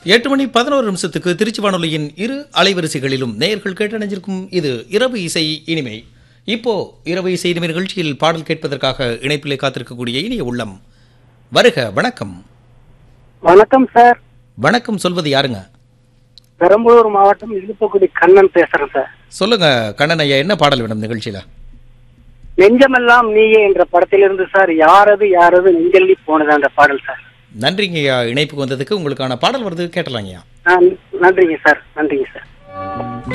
எட்டு மணி பதினோரு நிமிஷத்துக்கு திருச்சி வானொலியின் இரு அலைவரிசைகளிலும் நேயர்கள் கேட்டணிஞ்சிருக்கும் இது இரவு இசை இனிமை இப்போ இரவு இசை இனிமை நிகழ்ச்சியில் பாடல் கேட்பதற்காக இணைப்பிலே காத்திருக்கக்கூடிய இனிய உள்ளம் வருக வணக்கம் வணக்கம் சார் வணக்கம் சொல்வது யாருங்க பெரம்பலூர் மாவட்டம் இழுப்பக்குடி கண்ணன் பேசுறேன் சார் சொல்லுங்க கண்ணன் ஐயா என்ன பாடல் வேணும் நிகழ்ச்சியில நெஞ்சமெல்லாம் நீயே என்ற படத்திலிருந்து சார் யாரது யாரது நெஞ்சல்லி போனது அந்த பாடல் சார் நன்றிங்க ஐயா இணைப்புக்கு வந்ததுக்கு உங்களுக்கான பாடல் வருது கேட்டலாங்கய்யா ஆ, நன்றிங்க சார் நன்றிங்க சார்